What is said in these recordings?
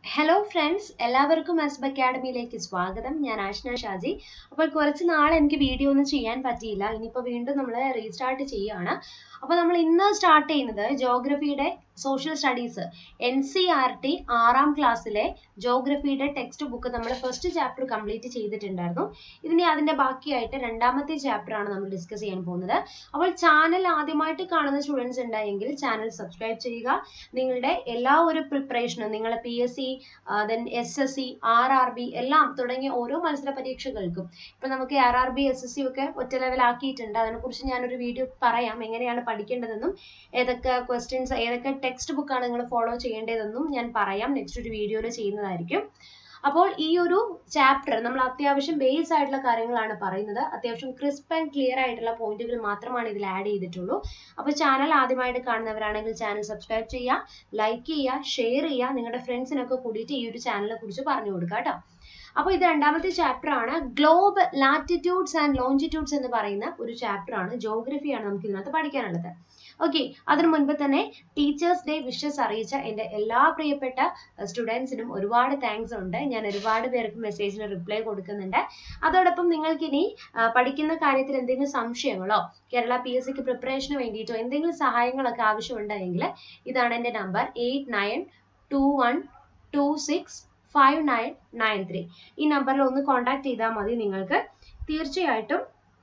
hello friends എല്ലാവർക്കും എസ്ബ് അക്കാഡമിയിലേക്ക് സ്വാഗതം ഞാൻ ആഷ്ന ഷാജി അപ്പോൾ കുറച്ച് നാൾ എനിക്ക് വീഡിയോ ഒന്നും ചെയ്യാൻ പറ്റിയില്ല ഇനിയിപ്പോൾ വീണ്ടും നമ്മൾ റീസ്റ്റാർട്ട് ചെയ്യുകയാണ് അപ്പോൾ നമ്മൾ ഇന്ന് സ്റ്റാർട്ട് ചെയ്യുന്നത് ജോഗ്രഫിയുടെ social studies N C R T ആറാം ക്ലാസ്സിലെ ജോഗ്രഫിയുടെ ടെക്സ്റ്റ് ബുക്ക് നമ്മൾ ഫസ്റ്റ് ചാപ്റ്റർ കംപ്ലീറ്റ് ചെയ്തിട്ടുണ്ടായിരുന്നു ഇതിനി അതിന്റെ ബാക്കിയായിട്ട് രണ്ടാമത്തെ ചാപ്റ്റർ ആണ് നമ്മൾ ഡിസ്കസ് ചെയ്യാൻ പോകുന്നത് അപ്പോൾ ചാനൽ ആദ്യമായിട്ട് കാണുന്ന സ്റ്റുഡൻസ് ഉണ്ടായെങ്കിൽ ചാനൽ സബ്സ്ക്രൈബ് ചെയ്യുക നിങ്ങളുടെ എല്ലാ ഒരു പ്രിപ്പറേഷനും നിങ്ങൾ P S C then S S C R R B എല്ലാം തുടങ്ങിയ ഓരോ മത്സര പരീക്ഷകൾക്കും ഇപ്പൊ നമുക്ക് R R B S S C ഒക്കെ ഒറ്റ ലെവൽ ആക്കിയിട്ടുണ്ട് അതിനെക്കുറിച്ച് ഞാനൊരു വീഡിയോ പറയാം എങ്ങനെയാണ് പഠിക്കേണ്ടതെന്നും ഏതൊക്കെ ക്വസ്റ്റ്യൻസ് ഏതൊക്കെ ടെക്സ്റ്റ് ബുക്കാണ് നിങ്ങൾ ഫോളോ ചെയ്യേണ്ടതെന്നും ഞാൻ പറയാം നെക്സ്റ്റ് ഒരു വീഡിയോയിൽ ചെയ്യുന്നതായിരിക്കും അപ്പോൾ ഈ ഒരു ചാപ്റ്റർ നമ്മൾ അത്യാവശ്യം ബേസ് ആയിട്ടുള്ള കാര്യങ്ങളാണ് പറയുന്നത് അത്യാവശ്യം ക്രിസ്പ് ആൻഡ് ക്ലിയർ ആയിട്ടുള്ള പോയിന്റുകൾ മാത്രമാണ് ഇതിൽ ആഡ് ചെയ്തിട്ടുള്ളൂ അപ്പോൾ ചാനൽ ആദ്യമായിട്ട് കാണുന്നവരാണെങ്കിൽ ചാനൽ സബ്സ്ക്രൈബ് ചെയ്യുക ലൈക്ക് ചെയ്യുക ഷെയർ ചെയ്യുക നിങ്ങളുടെ ഫ്രണ്ട്സിനൊക്കെ കൂടിയിട്ട് ഈ ഒരു ചാനലിനെ കുറിച്ച് പറഞ്ഞു കൊടുക്കുക കേട്ടോ അപ്പോൾ ഇത് രണ്ടാമത്തെ ചാപ്റ്റർ ആണ് ഗ്ലോബ് ലാറ്റിറ്റ്യൂഡ്സ് ആൻഡ് ലോഞ്ചിറ്റ്യൂഡ്സ് എന്ന് പറയുന്ന ഒരു ചാപ്റ്റർ ആണ് ജോഗ്രഫിയാണ് നമുക്ക് ഇതിനകത്ത് പഠിക്കാനുള്ളത് ഓക്കെ അതിനു മുൻപ് തന്നെ ടീച്ചേഴ്സ് ഡേ വിഷസ് അറിയിച്ച എൻ്റെ എല്ലാ പ്രിയപ്പെട്ട സ്റ്റുഡൻസിനും ഒരുപാട് താങ്ക്സ് ഉണ്ട് ഞാൻ ഒരുപാട് പേർക്ക് മെസ്സേജിന് റിപ്ലൈ കൊടുക്കുന്നുണ്ട് അതോടൊപ്പം നിങ്ങൾക്ക് ഇനി പഠിക്കുന്ന കാര്യത്തിൽ എന്തെങ്കിലും സംശയങ്ങളോ കേരള പി എസ് സിക്ക് പ്രിപ്പറേഷന് വേണ്ടിയിട്ടോ എന്തെങ്കിലും സഹായങ്ങളൊക്കെ ആവശ്യമുണ്ടെങ്കിൽ ഇതാണ് എൻ്റെ number eight nine two one two six five nine nine three ഈ നമ്പറിൽ ഒന്ന് കോൺടാക്ട് ചെയ്താൽ മതി നിങ്ങൾക്ക് തീർച്ചയായിട്ടും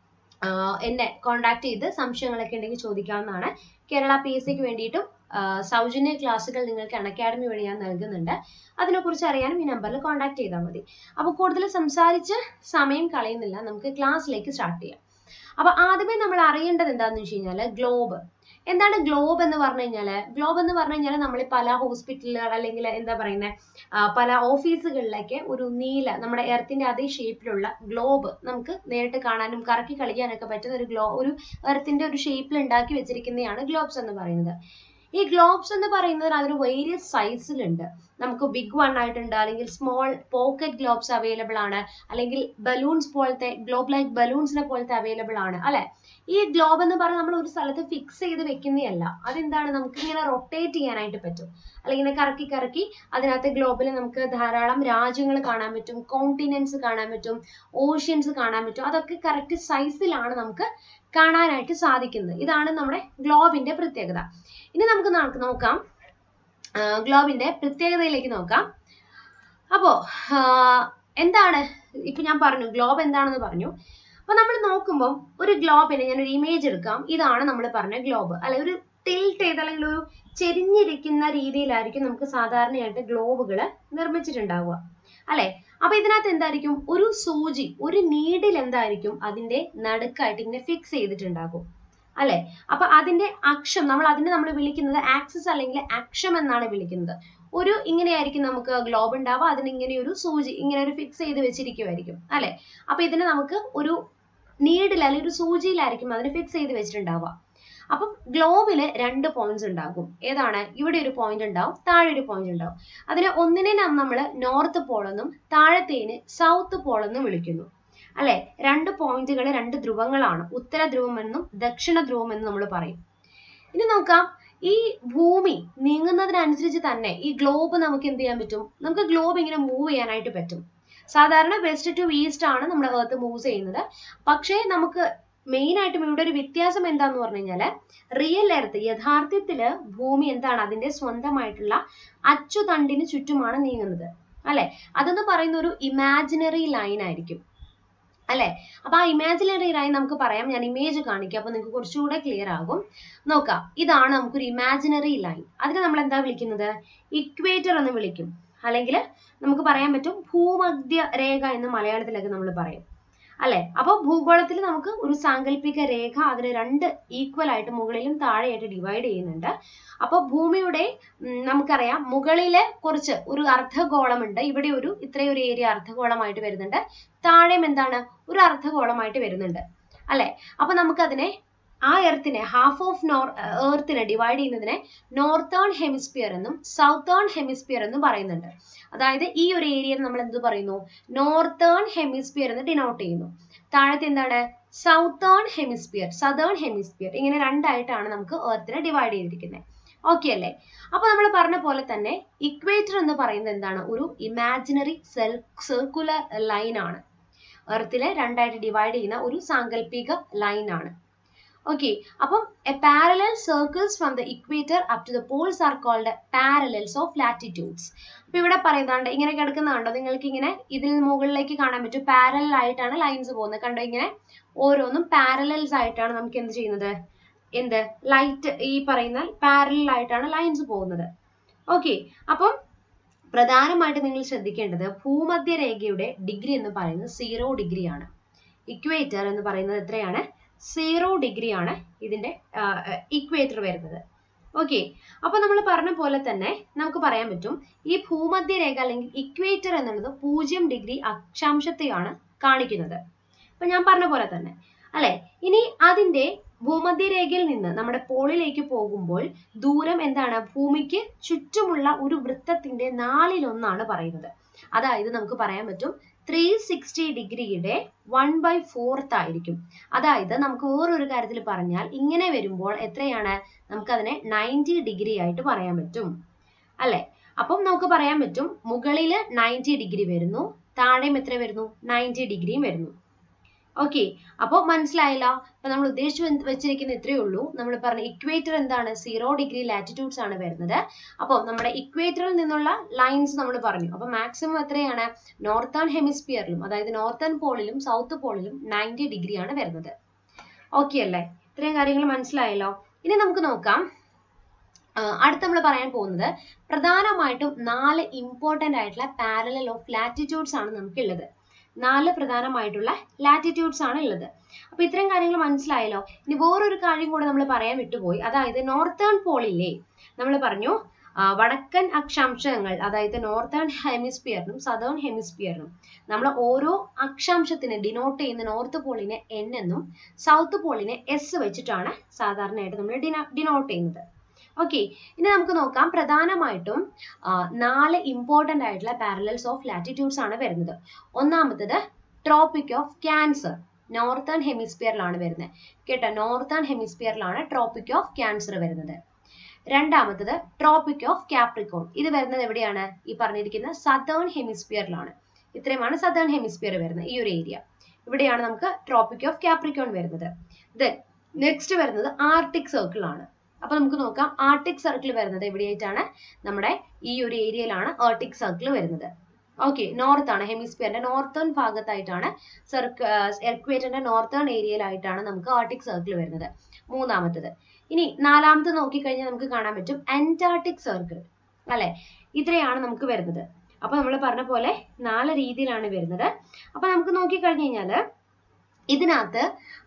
എന്നെ കോൺടാക്ട് ചെയ്ത് സംശയങ്ങളൊക്കെ ഉണ്ടെങ്കിൽ ചോദിക്കാവുന്നതാണ് കേരള പി എസ് സിക്ക് വേണ്ടിയിട്ടും സൗജന്യ ക്ലാസ്സുകൾ നിങ്ങൾക്ക് അക്കാഡമി വഴി ഞാൻ നൽകുന്നുണ്ട് അതിനെക്കുറിച്ച് അറിയാനും ഈ നമ്പറിൽ കോൺടാക്ട് ചെയ്താൽ മതി അപ്പോൾ കൂടുതൽ സംസാരിച്ച് സമയം കളയുന്നില്ല നമുക്ക് ക്ലാസ്സിലേക്ക് സ്റ്റാർട്ട് ചെയ്യാം അപ്പൊ ആദ്യമേ നമ്മൾ അറിയേണ്ടത് എന്താണെന്ന് വെച്ച് കഴിഞ്ഞാൽ ഗ്ലോബ് എന്താണ് ഗ്ലോബ് എന്ന് പറഞ്ഞു കഴിഞ്ഞാല് ഗ്ലോബ് എന്ന് പറഞ്ഞു കഴിഞ്ഞാൽ നമ്മൾ പല ഹോസ്പിറ്റലുകൾ അല്ലെങ്കിൽ എന്താ പറയുന്നത് പല ഓഫീസുകളിലൊക്കെ ഒരു നീല നമ്മുടെ എർത്തിന്റെ അതേ ഷേപ്പിലുള്ള ഗ്ലോബ് നമുക്ക് നേരിട്ട് കാണാനും കറക്കി കളിക്കാനൊക്കെ പറ്റുന്ന ഒരു ഗ്ലോ ഒരു എർത്തിന്റെ ഒരു ഷേപ്പിൽ ഉണ്ടാക്കി വെച്ചിരിക്കുന്നതാണ് ഗ്ലോബ്സ് എന്ന് പറയുന്നത് ഈ ഗ്ലോബ്സ് എന്ന് പറയുന്നത് അതിന് വേരിയസ് സൈസിലുണ്ട് നമുക്ക് ബിഗ് വൺ ആയിട്ടുണ്ട് അല്ലെങ്കിൽ സ്മോൾ പോക്കറ്റ് ഗ്ലോബ്സ് അവൈലബിൾ ആണ് അല്ലെങ്കിൽ ബലൂൺസ് പോലത്തെ ഗ്ലോബ് ലൈക്ക് ബലൂൺസിനെ പോലത്തെ അവൈലബിൾ ആണ് അല്ലെ ഈ ഗ്ലോബ് എന്ന് പറഞ്ഞാൽ നമ്മൾ ഒരു സ്ഥലത്ത് ഫിക്സ് ചെയ്ത് വെക്കുന്നതല്ല അതെന്താണ് നമുക്ക് ഇങ്ങനെ റൊട്ടേറ്റ് ചെയ്യാനായിട്ട് പറ്റും അല്ലെങ്കിൽ ഇങ്ങനെ കറക്കി കറക്കി അതിനകത്ത് ഗ്ലോബിൽ നമുക്ക് ധാരാളം രാജ്യങ്ങൾ കാണാൻ പറ്റും കോണ്ടിനെന്റ്സ് കാണാൻ പറ്റും ഓഷ്യൻസ് കാണാൻ പറ്റും അതൊക്കെ കറക്റ്റ് സൈസിലാണ് നമുക്ക് കാണാനായിട്ട് സാധിക്കുന്നത് ഇതാണ് നമ്മുടെ ഗ്ലോബിന്റെ പ്രത്യേകത ഇനി നമുക്ക് നോക്കാം ഗ്ലോബിന്റെ പ്രത്യേകതയിലേക്ക് നോക്കാം അപ്പോ എന്താണ് ഇപ്പൊ ഞാൻ പറഞ്ഞു ഗ്ലോബ് എന്താണെന്ന് പറഞ്ഞു അപ്പൊ നമ്മൾ നോക്കുമ്പോൾ ഒരു ഗ്ലോബിനെ ഞാൻ ഒരു ഇമേജ് എടുക്കാം ഇതാണ് നമ്മൾ പറഞ്ഞ ഗ്ലോബ് അല്ലെ ഒരു ടിൽറ്റ് ചെയ്ത് അല്ലെങ്കിൽ ഒരു ചെരിഞ്ഞിരിക്കുന്ന രീതിയിലായിരിക്കും നമുക്ക് സാധാരണയായിട്ട് ഗ്ലോബുകൾ നിർമ്മിച്ചിട്ടുണ്ടാവുക അല്ലെ അപ്പൊ ഇതിനകത്ത് എന്തായിരിക്കും ഒരു സൂചി ഒരു നീഡിൽ എന്തായിരിക്കും അതിന്റെ നടുക്കായിട്ട് ഇങ്ങനെ ഫിക്സ് ചെയ്തിട്ടുണ്ടാകും അല്ലെ അപ്പൊ അതിന്റെ അക്ഷം നമ്മൾ അതിനെ നമ്മൾ വിളിക്കുന്നത് ആക്സിസ് അല്ലെങ്കിൽ അക്ഷം എന്നാണ് വിളിക്കുന്നത് ഒരു ഇങ്ങനെയായിരിക്കും നമുക്ക് ഗ്ലോബ് ഉണ്ടാവുക അതിന് ഇങ്ങനെ ഒരു സൂചി ഇങ്ങനെ ഒരു ഫിക്സ് ചെയ്ത് വെച്ചിരിക്കുമായിരിക്കും അല്ലെ അപ്പൊ ഇതിനെ നമുക്ക് ഒരു നീഡിൽ അല്ലെങ്കിൽ ഒരു സൂചിയിലായിരിക്കും അതിന് ഫിക്സ് ചെയ്ത് വെച്ചിട്ടുണ്ടാവുക അപ്പം ഗ്ലോബില് രണ്ട് പോയിന്റ്സ് ഉണ്ടാകും ഏതാണ് ഇവിടെ ഒരു പോയിന്റ് ഉണ്ടാവും താഴെ ഒരു പോയിന്റ് ഉണ്ടാവും അതിനെ ഒന്നിനെ നമ്മൾ നോർത്ത് പോൾ എന്നും താഴത്തേന് സൗത്ത് പോൾ എന്നും വിളിക്കുന്നു അല്ലെ രണ്ട് പോയിന്റുകൾ രണ്ട് ധ്രുവങ്ങളാണ് ഉത്തര ധ്രുവം എന്നും ദക്ഷിണ ധ്രുവം എന്നും നമ്മൾ പറയും ഇനി നോക്കാം ഈ ഭൂമി നീങ്ങുന്നതിനനുസരിച്ച് തന്നെ ഈ ഗ്ലോബ് നമുക്ക് എന്ത് ചെയ്യാൻ പറ്റും നമുക്ക് ഗ്ലോബ് ഇങ്ങനെ മൂവ് ചെയ്യാനായിട്ട് പറ്റും സാധാരണ വെസ്റ്റ് ടു ഈസ്റ്റ് ആണ് നമ്മുടെ എർത്ത് മൂവ് ചെയ്യുന്നത് പക്ഷേ നമുക്ക് മെയിൻ ആയിട്ടും ഇവിടെ ഒരു വ്യത്യാസം എന്താന്ന് പറഞ്ഞു കഴിഞ്ഞാല് റിയൽ എർത്ത് യഥാർത്ഥത്തില് ഭൂമി എന്താണ് അതിന്റെ സ്വന്തമായിട്ടുള്ള അച്ചുതണ്ടിന് ചുറ്റുമാണ് നീങ്ങുന്നത് അല്ലെ അതെന്ന് പറയുന്ന ഒരു ഇമാജിനറി ലൈൻ ആയിരിക്കും അല്ലെ അപ്പൊ ആ ഇമാജിനറി ലൈൻ നമുക്ക് പറയാം ഞാൻ ഇമേജ് കാണിക്കാം അപ്പൊ നിങ്ങൾക്ക് കുറച്ചുകൂടെ ക്ലിയർ ആകും നോക്കാം ഇതാണ് നമുക്കൊരു ഇമാജിനറി ലൈൻ അതിനെ നമ്മൾ എന്താ വിളിക്കുന്നത് ഇക്വേറ്റർ എന്ന് വിളിക്കും അല്ലെങ്കിൽ നമുക്ക് പറയാൻ പറ്റും ഭൂമധ്യ രേഖ എന്ന് മലയാളത്തിലൊക്കെ നമ്മൾ പറയും അല്ലെ അപ്പോൾ ഭൂഗോളത്തിൽ നമുക്ക് ഒരു സാങ്കല്പിക രേഖ അതിന് രണ്ട് ഈക്വൽ ആയിട്ട് മുകളിലും താഴെയായിട്ട് ഡിവൈഡ് ചെയ്യുന്നുണ്ട് അപ്പോൾ ഭൂമിയുടെ നമുക്കറിയാം മുകളിലെ കുറച്ച് ഒരു അർദ്ധഗോളമുണ്ട് ഇവിടെ ഒരു ഇത്രയും ഒരു ഏരിയ അർദ്ധഗോളമായിട്ട് വരുന്നുണ്ട് താഴെയും എന്താണ് ഒരു അർദ്ധഗോളമായിട്ട് വരുന്നുണ്ട് അല്ലെ അപ്പൊ നമുക്കതിനെ ആ എർത്തിനെ ഹാഫ് ഓഫ് നോർ എർത്തിനെ ഡിവൈഡ് ചെയ്യുന്നതിനെ നോർത്തേൺ ഹെമിസ്ഫിയർ എന്നും സൗത്തേൺ ഹെമിസ്ഫിയർ എന്നും പറയുന്നുണ്ട് അതായത് ഈ ഒരു ഏരിയയിൽ നമ്മൾ എന്ത് പറയുന്നു നോർത്തേൺ ഹെമിസ്ഫിയർ എന്ന് ഡിനോട്ട് ചെയ്യുന്നു താഴത്തെ എന്താണ് സൗത്തേൺ ഹെമിസ്ഫിയർ സദേൺ ഹെമിസ്ഫിയർ ഇങ്ങനെ രണ്ടായിട്ടാണ് നമുക്ക് എർത്തിനെ ഡിവൈഡ് ചെയ്തിരിക്കുന്നത് ഓക്കെ അല്ലേ അപ്പൊ നമ്മൾ പറഞ്ഞ പോലെ തന്നെ ഇക്വേറ്റർ എന്ന് പറയുന്നത് എന്താണ് ഒരു ഇമാജിനറി സെൽ സർക്കുലർ ലൈൻ ആണ് എർത്തിലെ രണ്ടായിട്ട് ഡിവൈഡ് ചെയ്യുന്ന ഒരു സാങ്കല്പിക ലൈൻ ആണ് ഓക്കെ അപ്പം a parallel circles from the equator up to the poles are called parallels of latitudes അപ്പൊ ഇവിടെ പറയുന്നുണ്ട് ഇങ്ങനെ കിടക്കുന്നുണ്ടോ നിങ്ങൾക്ക് ഇങ്ങനെ ഇതിൽ മുകളിലേക്ക് കാണാൻ പറ്റും പാരലൽ ആയിട്ടാണ് ലൈൻസ് പോകുന്നത് കണ്ടോ ഇങ്ങനെ ഓരോന്നും പാരലൽസ് ആയിട്ടാണ് നമുക്ക് എന്ത് ചെയ്യുന്നത് എന്ത് ലൈറ്റ് ഈ പറയുന്ന പാരലൽ ആയിട്ടാണ് ലൈൻസ് പോകുന്നത് ഓക്കെ അപ്പം പ്രധാനമായിട്ട് നിങ്ങൾ ശ്രദ്ധിക്കേണ്ടത് ഭൂമധ്യരേഖയുടെ ഡിഗ്രി എന്ന് പറയുന്നത് സീറോ ഡിഗ്രി ആണ് ഇക്വേറ്റർ എന്ന് പറയുന്നത് എത്രയാണ് സീറോ ഡിഗ്രി ആണ് ഇതിന്റെ ഇക്വേറ്റർ വരുന്നത് ഓക്കെ അപ്പൊ നമ്മൾ പറഞ്ഞ പോലെ തന്നെ നമുക്ക് പറയാൻ പറ്റും ഈ ഭൂമധ്യരേഖ അല്ലെങ്കിൽ ഇക്വേറ്റർ എന്നുള്ളത് പൂജ്യം ഡിഗ്രി അക്ഷാംശത്തെയാണ് കാണിക്കുന്നത് അപ്പൊ ഞാൻ പറഞ്ഞ പോലെ തന്നെ അല്ലെ ഇനി അതിന്റെ ഭൂമധ്യരേഖയിൽ നിന്ന് നമ്മുടെ പോളിലേക്ക് പോകുമ്പോൾ ദൂരം എന്താണ് ഭൂമിക്ക് ചുറ്റുമുള്ള ഒരു വൃത്തത്തിന്റെ നാലിലൊന്നാണ് പറയുന്നത് അതായത് നമുക്ക് പറയാൻ പറ്റും ത്രീ സിക്സ്റ്റി ഡിഗ്രിയുടെ വൺ ബൈ ഫോർത്ത് ആയിരിക്കും അതായത് നമുക്ക് വേറൊരു കാര്യത്തിൽ പറഞ്ഞാൽ ഇങ്ങനെ വരുമ്പോൾ എത്രയാണ് നമുക്കതിനെ നയൻറ്റി ഡിഗ്രി ആയിട്ട് പറയാൻ പറ്റും അല്ലെ അപ്പം നമുക്ക് പറയാൻ പറ്റും മുകളില് നയൻറ്റി ഡിഗ്രി വരുന്നു താഴെയും എത്ര വരുന്നു നയൻറ്റി ഡിഗ്രിയും വരുന്നു ഓക്കെ അപ്പോൾ മനസ്സിലായല്ലോ അപ്പൊ നമ്മൾ ഉദ്ദേശിച്ചു വെച്ച് വെച്ചിരിക്കുന്ന ഇത്രയേ ഉള്ളൂ നമ്മൾ പറഞ്ഞ ഇക്വേറ്റർ എന്താണ് സീറോ ഡിഗ്രി ലാറ്റിറ്റ്യൂഡ്സ് ആണ് വരുന്നത് അപ്പോൾ നമ്മുടെ ഇക്വേറ്ററിൽ നിന്നുള്ള ലൈൻസ് നമ്മൾ പറഞ്ഞു അപ്പൊ മാക്സിമം എത്രയാണ് നോർത്തേൺ ഹെമിസ്ഫിയറിലും അതായത് നോർത്തേൺ പോളിലും സൗത്ത് പോളിലും നയൻറ്റി ഡിഗ്രി ആണ് വരുന്നത് ഓക്കെ അല്ലേ ഇത്രയും കാര്യങ്ങൾ മനസ്സിലായല്ലോ ഇനി നമുക്ക് നോക്കാം അടുത്ത് നമ്മൾ പറയാൻ പോകുന്നത് പ്രധാനമായിട്ടും നാല് ഇമ്പോർട്ടന്റ് ആയിട്ടുള്ള പാരലൽ ഓഫ് ലാറ്റിറ്റ്യൂഡ്സ് ആണ് നമുക്കുള്ളത് നാല് പ്രധാനമായിട്ടുള്ള ലാറ്റിറ്റ്യൂഡ്സ് ആണ് ഉള്ളത് അപ്പൊ ഇത്രയും കാര്യങ്ങൾ മനസ്സിലായല്ലോ ഇനി വേറൊരു കാര്യം കൂടെ നമ്മൾ പറയാൻ വിട്ടുപോയി അതായത് നോർത്തേൺ പോളില്ലേ നമ്മൾ പറഞ്ഞു വടക്കൻ അക്ഷാംശങ്ങൾ അതായത് നോർത്തേൺ ഹെമിസ്ഫിയറിനും സദേൺ ഹെമിസ്ഫിയറിനും നമ്മൾ ഓരോ അക്ഷാംശത്തിനെ ഡിനോട്ട് ചെയ്യുന്ന നോർത്ത് പോളിനെ എൻ എന്നും സൗത്ത് പോളിനെ എസ് വെച്ചിട്ടാണ് സാധാരണയായിട്ട് നമ്മൾ ഡിനോട്ട് ചെയ്യുന്നത് ഓക്കെ ഇനി നമുക്ക് നോക്കാം പ്രധാനമായിട്ടും നാല് ഇമ്പോർട്ടന്റ് ആയിട്ടുള്ള പാരലൽസ് ഓഫ് ലാറ്റിറ്റ്യൂഡ്സ് ആണ് വരുന്നത് ഒന്നാമത്തത് ട്രോപ്പിക് ഓഫ് ക്യാൻസർ നോർത്തേൺ ഹെമിസ്ഫിയറിലാണ് വരുന്നത് കേട്ടോ നോർത്തേൺ ഹെമിസ്ഫിയറിലാണ് ട്രോപ്പിക് ഓഫ് ക്യാൻസർ വരുന്നത് രണ്ടാമത്തത് ട്രോപ്പിക് ഓഫ് കാപ്രിക്കോൺ ഇത് വരുന്നത് എവിടെയാണ് ഈ പറഞ്ഞിരിക്കുന്ന സദേൺ ഹെമിസ്ഫിയറിലാണ് ഇത്രയുമാണ് സദേൺ ഹെമിസ്ഫിയർ വരുന്നത് ഈ ഒരു ഏരിയ ഇവിടെയാണ് നമുക്ക് ട്രോപ്പിക് ഓഫ് കാപ്രിക്കോൺ വരുന്നത് ദെൻ നെക്സ്റ്റ് വരുന്നത് ആർട്ടിക് സർക്കിൾ ആണ് അപ്പൊ നമുക്ക് നോക്കാം ആർട്ടിക് സർക്കിൾ വരുന്നത് എവിടെയായിട്ടാണ് നമ്മുടെ ഈ ഒരു ഏരിയയിലാണ് ആർട്ടിക് സർക്കിൾ വരുന്നത് ഓക്കെ നോർത്ത് ആണ് ഹെമിസ്ഫിയറിന്റെ നോർത്തേൺ ഭാഗത്തായിട്ടാണ് സർക്ക എക്വേറ്ററിന്റെ നോർത്തേൺ ഏരിയയിലായിട്ടാണ് നമുക്ക് ആർട്ടിക് സർക്കിൾ വരുന്നത് മൂന്നാമത്തത് ഇനി നാലാമത് നോക്കിക്കഴിഞ്ഞാൽ നമുക്ക് കാണാൻ പറ്റും അന്റാർട്ടിക് സർക്കിൾ അല്ലെ ഇത്രയാണ് നമുക്ക് വരുന്നത് അപ്പൊ നമ്മൾ പറഞ്ഞ പോലെ നാല് രീതിയിലാണ് വരുന്നത് അപ്പൊ നമുക്ക് നോക്കിക്കഴിഞ്ഞു കഴിഞ്ഞാല് ഇതിനകത്ത്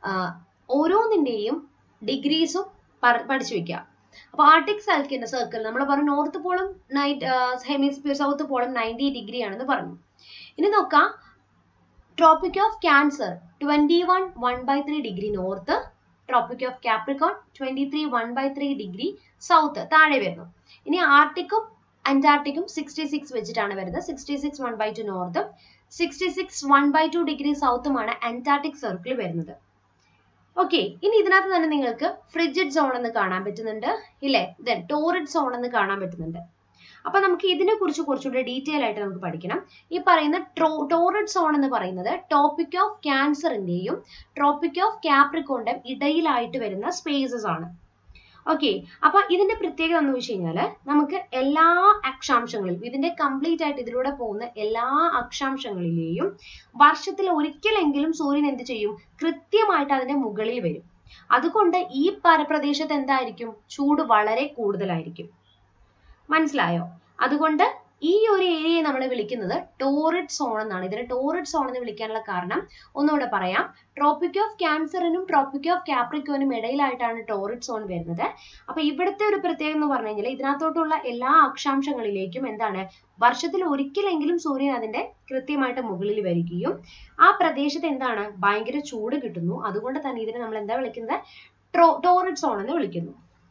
ഓരോന്നിന്റെയും ഡിഗ്രീസും പഠിച്ചു വെക്കുക അപ്പൊ ആർട്ടിക് സർക്കിളിന്റെ സർക്കിൾ നമ്മൾ പറഞ്ഞു നോർത്ത് പോളും നൈറ്റ് ഹെമിസ്ഫിയർ സൗത്ത് പോളും നയൻറ്റി ഡിഗ്രി ആണെന്ന് പറഞ്ഞു ഇനി നോക്കാം Tropic of Cancer twenty one one by three degree north Tropic of Capricorn twenty three one by three degree south താഴെ വരുന്നു ഇനി ആർട്ടിക്കും അന്റാർട്ടിക്കും സിക്സ്റ്റി സിക്സ് വെച്ചിട്ടാണ് വരുന്നത് sixty six one by two നോർത്തും sixty six one by two degree സൗത്തുമാണ് Antarctic Circle വരുന്നത് ഓക്കെ ഇനി ഇതിനകത്ത് തന്നെ നിങ്ങൾക്ക് ഫ്രിഡ്ജഡ് സോൺ എന്ന് കാണാൻ പറ്റുന്നുണ്ട് ഇല്ലേ ദെൻ ടോറിഡ് സോൺ എന്ന് കാണാൻ പറ്റുന്നുണ്ട് അപ്പൊ നമുക്ക് ഇതിനെ കുറിച്ച് കുറച്ചുകൂടെ ഡീറ്റെയിൽ ആയിട്ട് നമുക്ക് പഠിക്കണം ഈ പറയുന്ന ടോറിഡ് സോൺ എന്ന് പറയുന്നത് ടോപ്പിക് ഓഫ് ക്യാൻസറിന്റെയും ട്രോപ്പിക് ഓഫ് കാപ്രിക്കോണിന്റെയും ഇടയിലായിട്ട് വരുന്ന സ്പേസസ് ആണ് ഓക്കെ അപ്പൊ ഇതിന്റെ പ്രത്യേകത എന്ന് വെച്ച് കഴിഞ്ഞാല് നമുക്ക് എല്ലാ അക്ഷാംശങ്ങളിലും ഇതിന്റെ കംപ്ലീറ്റ് ആയിട്ട് ഇതിലൂടെ പോകുന്ന എല്ലാ അക്ഷാംശങ്ങളിലെയും വർഷത്തിൽ ഒരിക്കലെങ്കിലും സൂര്യൻ എന്ത് ചെയ്യും കൃത്യമായിട്ട് അതിന്റെ മുകളിൽ വരും അതുകൊണ്ട് ഈ പരപ്രദേശത്ത് എന്തായിരിക്കും ചൂട് വളരെ കൂടുതലായിരിക്കും മനസ്സിലായോ അതുകൊണ്ട് ഈ ഒരു ഏരിയയെ നമ്മൾ വിളിക്കുന്നത് ടോറിഡ് സോൺ എന്നാണ് ഇതിനെ ടോറിഡ് സോൺ എന്ന് വിളിക്കാനുള്ള കാരണം ഒന്നുകൂടെ പറയാം ട്രോപ്പിക് ഓഫ് ക്യാൻസറിനും ട്രോപ്പിക് ഓഫ് കാപ്രിക്കോനും ഇടയിലായിട്ടാണ് ടോറിഡ് സോൺ വരുന്നത് അപ്പൊ ഇവിടുത്തെ ഒരു പ്രത്യേകത എന്ന് പറഞ്ഞു കഴിഞ്ഞാൽ ഇതിനകത്തോട്ടുള്ള എല്ലാ അക്ഷാംശങ്ങളിലേക്കും എന്താണ് വർഷത്തിൽ ഒരിക്കലെങ്കിലും സൂര്യൻ അതിന്റെ കൃത്യമായിട്ട് മുകളിൽ വരികയും ആ പ്രദേശത്ത് എന്താണ് ഭയങ്കര ചൂട് കിട്ടുന്നു അതുകൊണ്ട് തന്നെ ഇതിനെ നമ്മൾ എന്താ വിളിക്കുന്നത് ടോറിഡ് സോൺ എന്ന് വിളിക്കുന്നു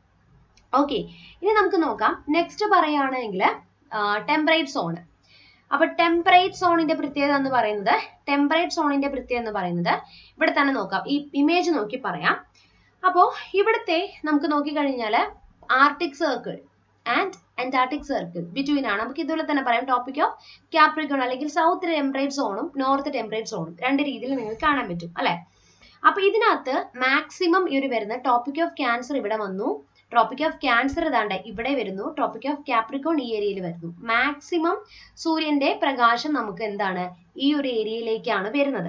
ഓക്കെ ഇനി നമുക്ക് നോക്കാം നെക്സ്റ്റ് പറയുകയാണെങ്കിൽ ടെമ്പറേറ്റ് സോൺ അപ്പൊ ടെമ്പറേറ്റ് സോണിന്റെ പ്രത്യേകത എന്ന് പറയുന്നത് ടെമ്പറേറ്റ് സോണിന്റെ പ്രത്യേകത എന്ന് പറയുന്നത് ഇവിടെ തന്നെ നോക്കാം ഈ ഇമേജ് നോക്കി പറയാം അപ്പോൾ ഇവിടുത്തെ നമുക്ക് നോക്കിക്കഴിഞ്ഞാൽ Arctic Circle and Antarctic Circle between ആണ് നമുക്ക് ഇതുപോലെ തന്നെ പറയാം ടോപ്പിക് ഓഫ് കാപ്രിക്കോൺ അല്ലെങ്കിൽ സൗത്ത് ടെമ്പറേറ്റ് സോണും നോർത്ത് ടെമ്പറേറ്റ് സോണും രണ്ട് രീതിയിൽ നിങ്ങൾക്ക് കാണാൻ പറ്റും അല്ലെ അപ്പൊ ഇതിനകത്ത് മാക്സിമം ഈ ഒരു വരുന്ന ടോപ്പിക് ഓഫ് ക്യാൻസർ ഇവിടെ വന്നു ട്രോപ്പിക് ഓഫ് ക്യാൻസർ ഇതാണ്ട് ഇവിടെ വരുന്നു ട്രോപ്പിക് ഓഫ് കാപ്രിക്കോൺ ഈ ഏരിയയിൽ വരുന്നു മാക്സിമം സൂര്യന്റെ പ്രകാശം നമുക്ക് എന്താണ് ഈ ഒരു ഏരിയയിലേക്കാണ് വരുന്നത്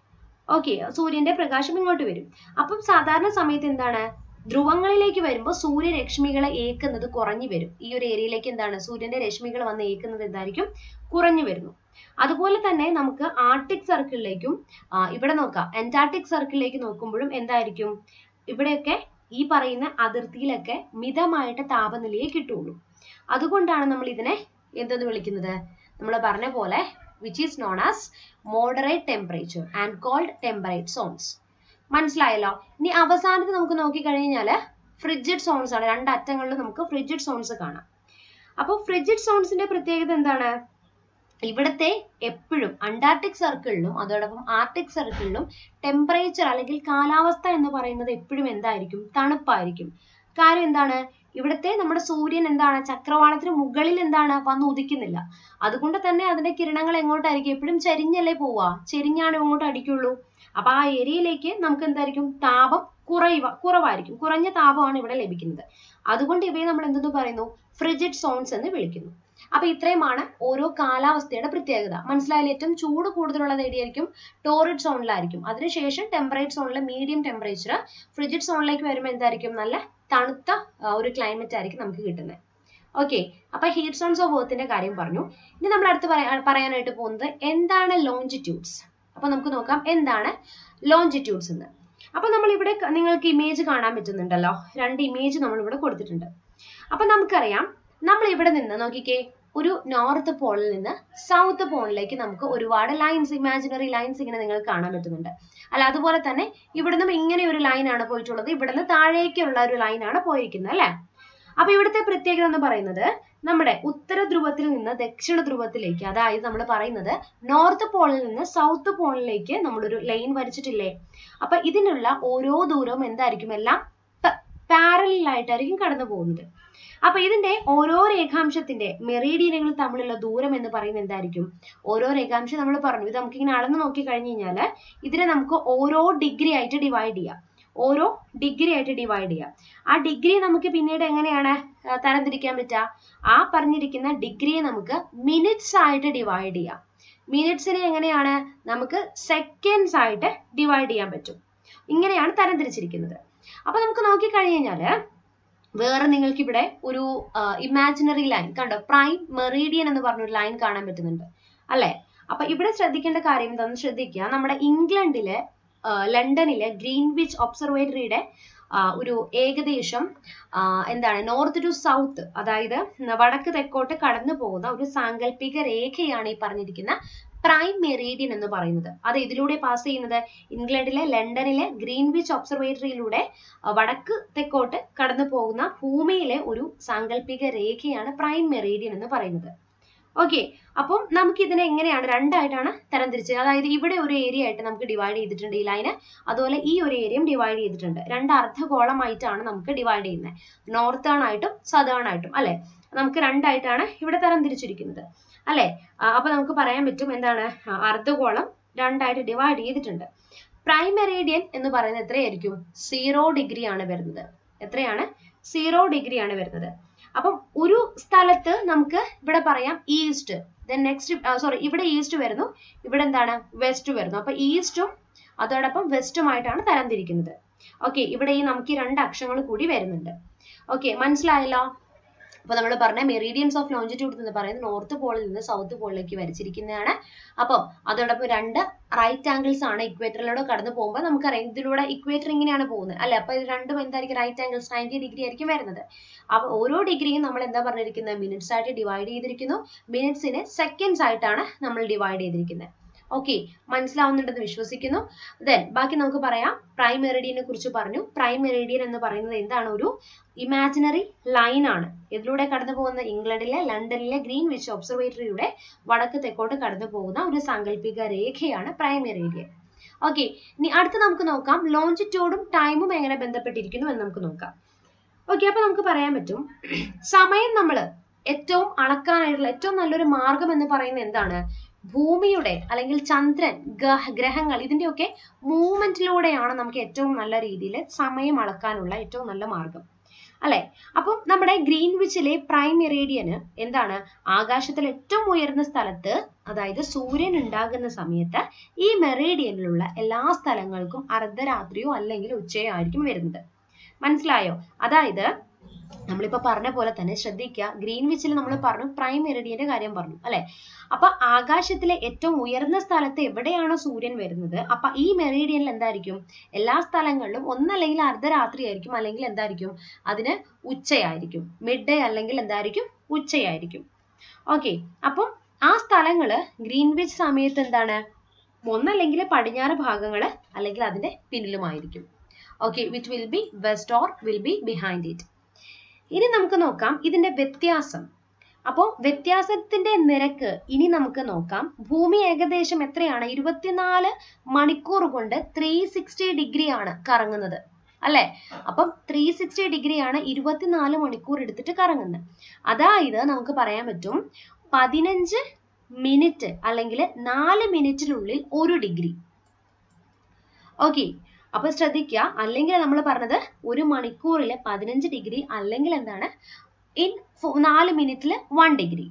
ഓക്കെ സൂര്യന്റെ പ്രകാശം ഇങ്ങോട്ട് വരും അപ്പം സാധാരണ സമയത്ത് എന്താണ് ധ്രുവങ്ങളിലേക്ക് വരുമ്പോൾ സൂര്യരശ്മികളെ ഏക്കുന്നത് കുറഞ്ഞു വരും ഈ ഒരു ഏരിയയിലേക്ക് എന്താണ് സൂര്യന്റെ രശ്മികൾ വന്ന് ഏക്കുന്നത് എന്തായിരിക്കും കുറഞ്ഞു വരുന്നു അതുപോലെ തന്നെ നമുക്ക് ആർട്ടിക് സർക്കിളിലേക്കും ഇവിടെ നോക്കാം അന്റാർട്ടിക് സർക്കിളിലേക്ക് നോക്കുമ്പോഴും എന്തായിരിക്കും ഇവിടെയൊക്കെ ഈ പറയുന്ന അതിർത്തിയിലൊക്കെ മിതമായിട്ട് താപനിലയെ കിട്ടുള്ളൂ അതുകൊണ്ടാണ് നമ്മൾ ഇതിനെ എന്തെന്ന് വിളിക്കുന്നത് നമ്മൾ പറഞ്ഞ പോലെ which is known as moderate temperature and cold temperate zones മനസ്സിലായല്ലോ ഇനി അവസാനത്ത് നമുക്ക് നോക്കിക്കഴിഞ്ഞാൽ ഫ്രിഡ്ജഡ് സോൺസ് ആണ് രണ്ട് അറ്റങ്ങളിൽ നമുക്ക് ഫ്രിഡ്ജഡ് സോൺസ് കാണാം അപ്പോൾ ഫ്രിഡ്ജഡ് സോൺസിന്റെ പ്രത്യേകത എന്താണ് ഇവിടുത്തെ എപ്പോഴും അന്റാർട്ടിക് സർക്കിളിലും അതോടൊപ്പം ആർട്ടിക് സർക്കിളിലും ടെമ്പറേച്ചർ അല്ലെങ്കിൽ കാലാവസ്ഥ എന്ന് പറയുന്നത് എപ്പോഴും എന്തായിരിക്കും തണുപ്പായിരിക്കും കാര്യം എന്താണ് ഇവിടുത്തെ നമ്മുടെ സൂര്യൻ എന്താണ് ചക്രവാളത്തിന് മുകളിൽ എന്താണ് വന്ന് ഉദിക്കുന്നില്ല അതുകൊണ്ട് തന്നെ അതിന്റെ കിരണങ്ങൾ എങ്ങോട്ടായിരിക്കും എപ്പോഴും ചരിഞ്ഞല്ലേ പോവാ ചെരിഞ്ഞാണ് ഇങ്ങോട്ട് അടിക്കുള്ളൂ അപ്പൊ ആ ഏരിയയിലേക്ക് നമുക്ക് എന്തായിരിക്കും താപം കുറയുക കുറവായിരിക്കും കുറഞ്ഞ താപമാണ് ഇവിടെ ലഭിക്കുന്നത് അതുകൊണ്ട് ഇവയെ നമ്മൾ എന്തെന്ന് പറയുന്നു ഫ്രിജിഡ് സോൺസ് എന്ന് വിളിക്കുന്നു അപ്പൊ ഇത്രയുമാണ് ഓരോ കാലാവസ്ഥയുടെ പ്രത്യേകത മനസ്സിലായാലും ഏറ്റവും ചൂട് കൂടുതലുള്ളത് എവിടെയായിരിക്കും ടോറിഡ് സോണിലായിരിക്കും അതിനുശേഷം ടെമ്പറേറ്റ് സോണിലെ മീഡിയം ടെമ്പറേച്ചർ ഫ്രിജിഡ് സോണിലേക്ക് വരുമ്പോൾ എന്തായിരിക്കും നല്ല തണുത്ത ഒരു ക്ലൈമറ്റ് ആയിരിക്കും നമുക്ക് കിട്ടുന്നത് ഓക്കെ അപ്പൊ ഹീറ്റ് സോൺസ് ഓഫ് എർത്തിന്റെ കാര്യം പറഞ്ഞു ഇനി നമ്മൾ അടുത്ത് പറയാനായിട്ട് പോകുന്നത് എന്താണ് ലോഞ്ചിറ്റ്യൂഡ്സ് അപ്പൊ നമുക്ക് നോക്കാം എന്താണ് ലോഞ്ചിറ്റ്യൂഡ്സ് എന്ന് അപ്പൊ നമ്മൾ ഇവിടെ നിങ്ങൾക്ക് ഇമേജ് കാണാൻ പറ്റുന്നുണ്ടല്ലോ രണ്ട് ഇമേജ് നമ്മൾ ഇവിടെ കൊടുത്തിട്ടുണ്ട് അപ്പൊ നമുക്കറിയാം നമ്മൾ ഇവിടെ നിന്ന് നോക്കിക്കേ ഒരു നോർത്ത് പോളിൽ നിന്ന് സൗത്ത് പോളിലേക്ക് നമുക്ക് ഒരുപാട് ലൈൻസ് ഇമാജിനറി ലൈൻസ് ഇങ്ങനെ നിങ്ങൾക്ക് കാണാൻ പറ്റുന്നുണ്ട് അല്ല അതുപോലെ തന്നെ ഇവിടുന്ന് ഇങ്ങനെ ഒരു ലൈൻ ആണ് പോയിട്ടുള്ളത് ഇവിടുന്ന് താഴേക്കുള്ള ഒരു ലൈൻ ആണ് പോയിരിക്കുന്നത് അല്ലെ അപ്പൊ ഇവിടുത്തെ പ്രത്യേകത എന്ന് പറയുന്നത് നമ്മുടെ ഉത്തര ധ്രുവത്തിൽ നിന്ന് ദക്ഷിണ ധ്രുവത്തിലേക്ക് അതായത് നമ്മൾ പറയുന്നത് നോർത്ത് പോളിൽ നിന്ന് സൗത്ത് പോളിലേക്ക് നമ്മളൊരു ലൈൻ വരച്ചിട്ടില്ലേ അപ്പൊ ഇതിനുള്ള ഓരോ ദൂരവും എന്തായിരിക്കും എല്ലാം പാരലൽ ആയിട്ടായിരിക്കും കടന്നു പോകുന്നത് അപ്പൊ ഇതിന്റെ ഓരോ രേഖാംശത്തിന്റെ മെറീഡിയനുകൾ തമ്മിലുള്ള ദൂരം എന്ന് പറയുന്നത് എന്തായിരിക്കും ഓരോ രേഖാംശം നമ്മൾ പറഞ്ഞു ഇത് നമുക്ക് ഇങ്ങനെ അളന്ന് നോക്കി കഴിഞ്ഞു കഴിഞ്ഞാല് ഇതിനെ നമുക്ക് ഓരോ ഡിഗ്രി ആയിട്ട് ഡിവൈഡ് ചെയ്യാം ഓരോ ഡിഗ്രി ആയിട്ട് ഡിവൈഡ് ചെയ്യാം ആ ഡിഗ്രി നമുക്ക് പിന്നീട് എങ്ങനെയാണ് തരംതിരിക്കാൻ പറ്റുക ആ പറഞ്ഞിരിക്കുന്ന ഡിഗ്രിയെ നമുക്ക് മിനിറ്റ്സ് ആയിട്ട് ഡിവൈഡ് ചെയ്യാം മിനിറ്റ്സിനെ എങ്ങനെയാണ് നമുക്ക് സെക്കൻഡ്സ് ആയിട്ട് ഡിവൈഡ് ചെയ്യാൻ പറ്റും ഇങ്ങനെയാണ് തരംതിരിച്ചിരിക്കുന്നത് അപ്പൊ നമുക്ക് നോക്കിക്കഴിഞ്ഞു കഴിഞ്ഞാല് വേറെ നിങ്ങൾക്ക് ഇവിടെ ഒരു ഇമാജിനറി ലൈൻ കണ്ടോ പ്രൈം മെറീഡിയൻ എന്ന് പറഞ്ഞൊരു ലൈൻ കാണാൻ പറ്റുന്നുണ്ട് അല്ലെ അപ്പൊ ഇവിടെ ശ്രദ്ധിക്കേണ്ട കാര്യം എന്താണെന്ന് ശ്രദ്ധിക്കുക നമ്മുടെ ഇംഗ്ലണ്ടിലെ ലണ്ടനിലെ ഗ്രീൻവിച്ച് ഒബ്സർവേറ്ററിയുടെ ഒരു ഏകദേശം എന്താണ് നോർത്ത് ടു സൗത്ത് അതായത് വടക്ക് തെക്കോട്ട് കടന്നു പോകുന്ന ഒരു സാങ്കല്പിക രേഖയാണ് ഈ പറഞ്ഞിരിക്കുന്ന പ്രൈം മെറീഡിയൻ എന്ന് പറയുന്നത് അത് ഇതിലൂടെ പാസ് ചെയ്യുന്നത് ഇംഗ്ലണ്ടിലെ ലണ്ടനിലെ ഗ്രീൻവിച്ച് ഒബ്സർവേറ്ററിയിലൂടെ വടക്ക് തെക്കോട്ട് കടന്നു പോകുന്ന ഭൂമിയിലെ ഒരു സാങ്കല്പിക രേഖയാണ് പ്രൈം മെറീഡിയൻ എന്ന് പറയുന്നത് ഓക്കെ അപ്പം നമുക്ക് ഇതിനെ എങ്ങനെയാണ് രണ്ടായിട്ടാണ് തരംതിരിച്ചത് അതായത് ഇവിടെ ഒരു ഏരിയ ആയിട്ട് നമുക്ക് ഡിവൈഡ് ചെയ്തിട്ടുണ്ട് ഈ ലൈന് അതുപോലെ ഈ ഒരു ഏരിയയും ഡിവൈഡ് ചെയ്തിട്ടുണ്ട് രണ്ട് അർദ്ധഗോളമായിട്ടാണ് നമുക്ക് ഡിവൈഡ് ചെയ്യുന്നത് നോർത്തേൺ ആയിട്ടും സദേൺ ആയിട്ടും അല്ലെ നമുക്ക് രണ്ടായിട്ടാണ് ഇവിടെ തരംതിരിച്ചിരിക്കുന്നത് അല്ലെ അപ്പൊ നമുക്ക് പറയാൻ പറ്റും എന്താണ് അർദ്ധഗോളം രണ്ടായിട്ട് ഡിവൈഡ് ചെയ്തിട്ടുണ്ട് പ്രൈം മെറീഡിയൻ എന്ന് പറയുന്നത് എത്രയായിരിക്കും സീറോ ഡിഗ്രി ആണ് വരുന്നത് എത്രയാണ് സീറോ ഡിഗ്രി ആണ് വരുന്നത് അപ്പം ഒരു സ്ഥലത്ത് നമുക്ക് ഇവിടെ പറയാം ഈസ്റ്റ് ദെൻ നെക്സ്റ്റ് സോറി ഇവിടെ ഈസ്റ്റ് വരുന്നു ഇവിടെ എന്താണ് വെസ്റ്റ് വരുന്നു അപ്പൊ ഈസ്റ്റും അതോടൊപ്പം വെസ്റ്റുമായിട്ടാണ് തരംതിരിക്കുന്നത് ഓക്കെ ഇവിടെ ഈ നമുക്ക് ഈ രണ്ട് അക്ഷരങ്ങൾ കൂടി വരുന്നുണ്ട് ഓക്കെ മനസ്സിലായല്ലോ അപ്പൊ നമ്മൾ പറഞ്ഞ മെറീഡിയൻസ് ഓഫ് ലോഞ്ചിറ്റ്യൂഡ് എന്ന് പറയുന്നത് നോർത്ത് പോളിൽ നിന്ന് സൗത്ത് പോളിലേക്ക് വരച്ചിരിക്കുന്നതാണ് അപ്പം അതോടൊപ്പം രണ്ട് റൈറ്റ് ആംഗിൾസ് ആണ് ഇക്വേറ്ററിലൂടെ കടന്നു പോകുമ്പോൾ നമുക്കറിയാം ഇതിലൂടെ ഇക്വേറ്റർ ഇങ്ങനെയാണ് പോകുന്നത് അല്ലെ അപ്പൊ ഇത് രണ്ടും എന്തായിരിക്കും റൈറ്റ് ആംഗിൾസ് നയൻറ്റി ഡിഗ്രി ആയിരിക്കും വരുന്നത് അപ്പൊ ഓരോ ഡിഗ്രിയും നമ്മൾ എന്താ പറഞ്ഞിരിക്കുന്നത് മിനിറ്റ്സ് ആയിട്ട് ഡിവൈഡ് ചെയ്തിരിക്കുന്നു മിനിറ്റ്സിനെ സെക്കൻഡ്സ് ആയിട്ടാണ് നമ്മൾ ഡിവൈഡ് ചെയ്തിരിക്കുന്നത് ഓക്കെ മനസ്സിലാവുന്നുണ്ടെന്ന് വിശ്വസിക്കുന്നു ദെൻ ബാക്കി നമുക്ക് പറയാം പ്രൈം മെറിഡിയനെ കുറിച്ച് പറഞ്ഞു പ്രൈം മെറിഡിയൻ എന്ന് പറയുന്നത് എന്താണ് ഒരു ഇമാജിനറി ലൈൻ ആണ് ഇതിലൂടെ കടന്നു പോകുന്ന ഇംഗ്ലണ്ടിലെ ലണ്ടനിലെ ഗ്രീൻവിച്ച് ഒബ്സർവേറ്ററിയുടെ വടക്ക് തെക്കോട്ട് കടന്നു പോകുന്ന ഒരു സാങ്കല്പിക രേഖയാണ് പ്രൈം മെറിഡിയൻ ഓക്കെ ഇനി അടുത്ത് നമുക്ക് നോക്കാം ലോഞ്ചിറ്റ്യൂഡും ടൈമും എങ്ങനെ ബന്ധപ്പെട്ടിരിക്കുന്നു എന്ന് നമുക്ക് നോക്കാം ഓക്കെ അപ്പൊ നമുക്ക് പറയാൻ പറ്റും സമയം നമ്മൾ ഏറ്റവും അളക്കാനായിട്ടുള്ള ഏറ്റവും നല്ലൊരു മാർഗം എന്ന് പറയുന്നത് എന്താണ് ഭൂമിയുടെ അല്ലെങ്കിൽ ചന്ദ്രൻ ഗ്രഹ- ഗ്രഹങ്ങൾ ഇതിന്റെയൊക്കെ മൂവ്മെന്റിലൂടെയാണ് നമുക്ക് ഏറ്റവും നല്ല രീതിയിൽ സമയം അളക്കാനുള്ള ഏറ്റവും നല്ല മാർഗം അല്ലെ അപ്പം നമ്മുടെ ഗ്രീൻവിച്ചിലെ പ്രൈം മെറേഡിയന് എന്താണ് ആകാശത്തിൽ ഏറ്റവും ഉയർന്ന സ്ഥലത്ത് അതായത് സൂര്യൻ ഉണ്ടാകുന്ന സമയത്ത് ഈ മെറേഡിയനിലുള്ള എല്ലാ സ്ഥലങ്ങൾക്കും അർദ്ധരാത്രിയോ അല്ലെങ്കിൽ ഉച്ചയോ ആയിരിക്കും വരുന്നത് മനസ്സിലായോ അതായത് നമ്മളിപ്പോ പറഞ്ഞ പോലെ തന്നെ ശ്രദ്ധിക്കുക ഗ്രീൻവിച്ചിൽ നമ്മൾ പറഞ്ഞു പ്രൈം മെറിഡിയന്റെ കാര്യം പറഞ്ഞു അല്ലെ അപ്പൊ ആകാശത്തിലെ ഏറ്റവും ഉയർന്ന സ്ഥലത്ത് എവിടെയാണോ സൂര്യൻ വരുന്നത് അപ്പൊ ഈ മെറീഡിയനിൽ എന്തായിരിക്കും എല്ലാ സ്ഥലങ്ങളിലും ഒന്നല്ലെങ്കിൽ അർദ്ധരാത്രി ആയിരിക്കും അല്ലെങ്കിൽ എന്തായിരിക്കും അതിന് ഉച്ചയായിരിക്കും മിഡ് ഡേ അല്ലെങ്കിൽ എന്തായിരിക്കും ഉച്ചയായിരിക്കും ഓക്കെ അപ്പം ആ സ്ഥലങ്ങള് ഗ്രീൻവിച്ച് സമയത്ത് എന്താണ് ഒന്നല്ലെങ്കിൽ പടിഞ്ഞാറ് ഭാഗങ്ങള് അല്ലെങ്കിൽ അതിന്റെ പിന്നിലുമായിരിക്കും okay which will be west or will be behind it ഇനി നമുക്ക് നോക്കാം ഇതിന്റെ വ്യത്യാസം അപ്പോൾ വ്യത്യാസത്തിന്റെ നിരക്ക് ഇനി നമുക്ക് നോക്കാം ഭൂമി ഏകദേശം എത്രയാണ് ഇരുപത്തിനാല് മണിക്കൂർ കൊണ്ട് ത്രീ സിക്സ്റ്റി ഡിഗ്രി ആണ് കറങ്ങുന്നത് അല്ലെ അപ്പം ത്രീ സിക്സ്റ്റി ഡിഗ്രി ആണ് ഇരുപത്തിനാല് മണിക്കൂർ എടുത്തിട്ട് കറങ്ങുന്നത് അതായത് നമുക്ക് പറയാൻ പറ്റും പതിനഞ്ച് മിനിറ്റ് അല്ലെങ്കിൽ നാല് മിനിറ്റിനുള്ളിൽ ഒരു ഡിഗ്രി ഓക്കെ അപ്പൊ ശ്രദ്ധിക്കുക അല്ലെങ്കിൽ നമ്മൾ പറഞ്ഞത് ഒരു മണിക്കൂറിൽ പതിനഞ്ച് ഡിഗ്രി അല്ലെങ്കിൽ എന്താണ് ഇൻ നാല് മിനിറ്റിൽ വൺ ഡിഗ്രി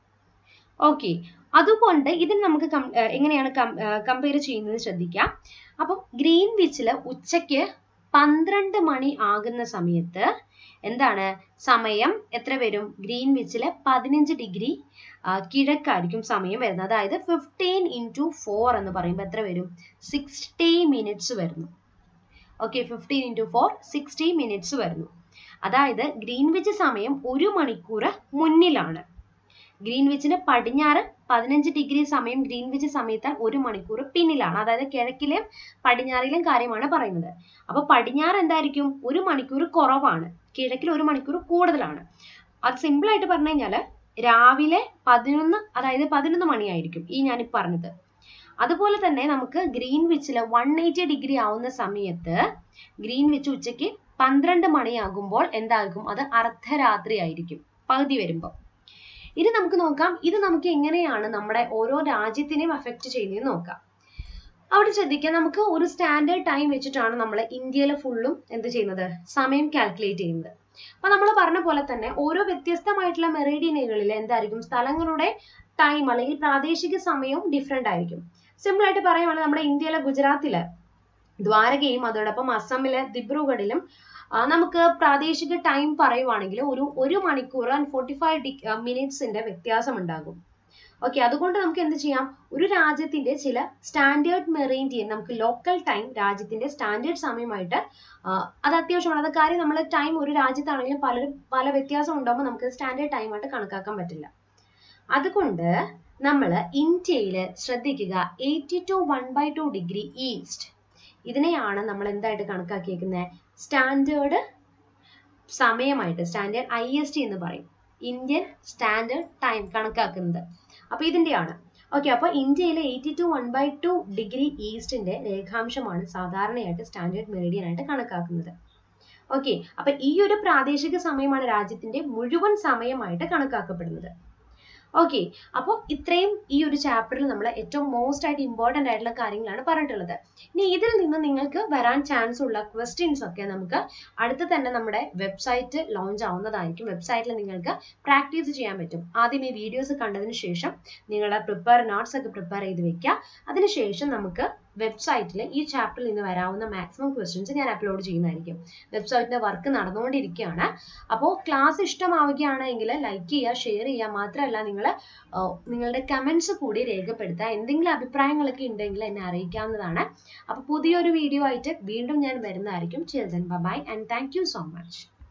ഓക്കെ അതുകൊണ്ട് ഇതിന് നമുക്ക് കം- ഏർ എങ്ങനെയാണ് കമ്പയർ ചെയ്യുന്നത് ശ്രദ്ധിക്കാം അപ്പം ഗ്രീൻവിച്ചില് ഉച്ചയ്ക്ക് പന്ത്രണ്ട് മണി ആകുന്ന സമയത്ത് എന്താണ് സമയം എത്ര വരും ഗ്രീൻവിച്ചില് പതിനഞ്ച് ഡിഗ്രി കിഴക്കായിരിക്കും സമയം വരുന്നത് അതായത് ഫിഫ്റ്റീൻ ഇൻറ്റു ഫോർ എന്ന് പറയുമ്പോൾ എത്ര വരും സിക്സ്റ്റി മിനിറ്റ്സ് വരുന്നു okay fifteen into four sixty minutes വരുന്നു അതായത് ഗ്രീൻവിച്ച് സമയം ഒരു മണിക്കൂർ മുന്നിലാണ് ഗ്രീൻവിച്ചിന് പടിഞ്ഞാറ് പതിനഞ്ച് ഡിഗ്രി സമയം ഗ്രീൻവിച്ച് സമയത്താൽ ഒരു മണിക്കൂർ പിന്നിലാണ് അതായത് കിഴക്കിലെയും പടിഞ്ഞാറിലെയും കാര്യമാണ് പറയുന്നത് അപ്പൊ പടിഞ്ഞാറ് എന്തായിരിക്കും ഒരു മണിക്കൂർ കുറവാണ് കിഴക്കിൽ ഒരു മണിക്കൂർ കൂടുതലാണ് അത് സിമ്പിൾ ആയിട്ട് പറഞ്ഞു കഴിഞ്ഞാല് രാവിലെ പതിനൊന്ന് അതായത് പതിനൊന്ന് മണിയായിരിക്കും ഈ ഞാൻ പറഞ്ഞത് അതുപോലെ തന്നെ നമുക്ക് ഗ്രീൻവിച്ചിൽ വൺ എയ്റ്റി ഡിഗ്രി ആവുന്ന സമയത്ത് ഗ്രീൻവിച്ച് ഉച്ചയ്ക്ക് പന്ത്രണ്ട് മണിയാകുമ്പോൾ എന്താകും അത് അർദ്ധരാത്രി ആയിരിക്കും പകുതി വരുമ്പോൾ ഇനി നമുക്ക് നോക്കാം ഇത് നമുക്ക് എങ്ങനെയാണ് നമ്മുടെ ഓരോ രാജ്യത്തിനെയും അഫക്റ്റ് ചെയ്യുന്നത് നോക്കാം അവിടെ ശ്രദ്ധിക്കുക നമുക്ക് ഒരു സ്റ്റാൻഡേർഡ് ടൈം വെച്ചിട്ടാണ് നമ്മൾ ഇന്ത്യയിലെ ഫുള്ളും എന്ത് ചെയ്യുന്നത് സമയം കാൽക്കുലേറ്റ് ചെയ്യുന്നത് അപ്പൊ നമ്മൾ പറഞ്ഞ പോലെ തന്നെ ഓരോ വ്യത്യസ്തമായിട്ടുള്ള മെറീഡിയനുകളിൽ എന്തായിരിക്കും സ്ഥലങ്ങളുടെ ടൈം അല്ലെങ്കിൽ പ്രാദേശിക സമയവും ഡിഫറെന്റ് ആയിരിക്കും സിമ്പിൾ ആയിട്ട് പറയുവാണെങ്കിൽ നമ്മുടെ ഇന്ത്യയിലെ ഗുജറാത്തില് ദ്വാരകയും അതോടൊപ്പം അസമിലെ ദിബ്രുഗഡിലും ആ, നമുക്ക് പ്രാദേശിക ടൈം പറയുവാണെങ്കിൽ ഒരു ഒരു മണിക്കൂർ ആൻഡ് ഫോർട്ടി ഫൈവ് മിനിറ്റ്സിന്റെ വ്യത്യാസം ഉണ്ടാകും ഓക്കെ അതുകൊണ്ട് നമുക്ക് എന്ത് ചെയ്യാം ഒരു രാജ്യത്തിന്റെ ചില സ്റ്റാൻഡേർഡ് മെറീഡിയൻ നമുക്ക് ലോക്കൽ ടൈം രാജ്യത്തിന്റെ സ്റ്റാൻഡേർഡ് സമയമായിട്ട് ആ, അത് അത്യാവശ്യമാണ് അത് കാര്യം നമ്മൾ ടൈം ഒരു രാജ്യത്താണെങ്കിലും പലരും പല വ്യത്യാസം ഉണ്ടാകുമ്പോൾ നമുക്ക് സ്റ്റാൻഡേർഡ് ടൈം ആയിട്ട് കണക്കാക്കാൻ പറ്റില്ല അതുകൊണ്ട് നമ്മൾ ഇന്ത്യയിൽ ശ്രദ്ധിക്കുക eighty two one by two degree east ഇതിനെയാണ് നമ്മൾ എന്തായിട്ട് കണക്കാക്കിയേക്കുന്നത് സ്റ്റാൻഡേർഡ് സമയമായിട്ട് സ്റ്റാൻഡേർഡ് ഐ എസ് ടി എന്ന് പറയും ഇന്ത്യൻ സ്റ്റാൻഡേർഡ് ടൈം കണക്കാക്കുന്നത് അപ്പൊ ഇതിന്റെയാണ് ഓക്കെ അപ്പൊ ഇന്ത്യയിലെ eighty two one by two degree ഈസ്റ്റിന്റെ രേഖാംശമാണ് സാധാരണയായിട്ട് സ്റ്റാൻഡേർഡ് മെറിഡിയൻ ആയിട്ട് കണക്കാക്കുന്നത് ഓക്കെ അപ്പൊ ഈ ഒരു പ്രാദേശിക സമയമാണ് രാജ്യത്തിന്റെ മുഴുവൻ സമയമായിട്ട് കണക്കാക്കപ്പെടുന്നത് ഓക്കെ അപ്പോൾ ഇത്രയും ഈ ഒരു ചാപ്റ്ററിൽ നമ്മൾ ഏറ്റവും മോസ്റ്റ് ആയിട്ട് ഇമ്പോർട്ടന്റ് ആയിട്ടുള്ള കാര്യങ്ങളാണ് പറഞ്ഞിട്ടുള്ളത് ഇനി ഇതിൽ നിന്ന് നിങ്ങൾക്ക് വരാൻ ചാൻസ് ഉള്ള ക്വസ്റ്റ്യൻസ് ഒക്കെ നമുക്ക് അടുത്ത് തന്നെ നമ്മുടെ വെബ്സൈറ്റ് ലോഞ്ച് ആവുന്നതായിരിക്കും വെബ്സൈറ്റിൽ നിങ്ങൾക്ക് പ്രാക്ടീസ് ചെയ്യാൻ പറ്റും ആദ്യം ഈ വീഡിയോസ് കണ്ടതിന് ശേഷം നിങ്ങളുടെ പ്രിപ്പയർ നോട്ട്സ് ഒക്കെ പ്രിപ്പയർ ചെയ്ത് വെക്കുക അതിനുശേഷം നമുക്ക് വെബ്സൈറ്റിൽ ഈ ചാപ്റ്ററിൽ നിന്ന് വരാവുന്ന മാക്സിമം ക്വസ്റ്റ്യൻസ് ഞാൻ അപ്ലോഡ് ചെയ്യുന്നതായിരിക്കും വെബ്സൈറ്റിന്റെ വർക്ക് നടന്നുകൊണ്ടിരിക്കുകയാണ് അപ്പോൾ ക്ലാസ് ഇഷ്ടമാവുകയാണെങ്കിൽ ലൈക്ക് ചെയ്യുക ഷെയർ ചെയ്യുക മാത്രമല്ല നിങ്ങൾ നിങ്ങളുടെ കമന്റ്സ് കൂടി രേഖപ്പെടുത്തുക എന്തെങ്കിലും അഭിപ്രായങ്ങളൊക്കെ ഉണ്ടെങ്കിൽ എന്നെ അറിയിക്കാവുന്നതാണ് അപ്പോൾ പുതിയൊരു വീഡിയോ ആയിട്ട് വീണ്ടും ഞാൻ വരുന്നതായിരിക്കും children bye and thank you so much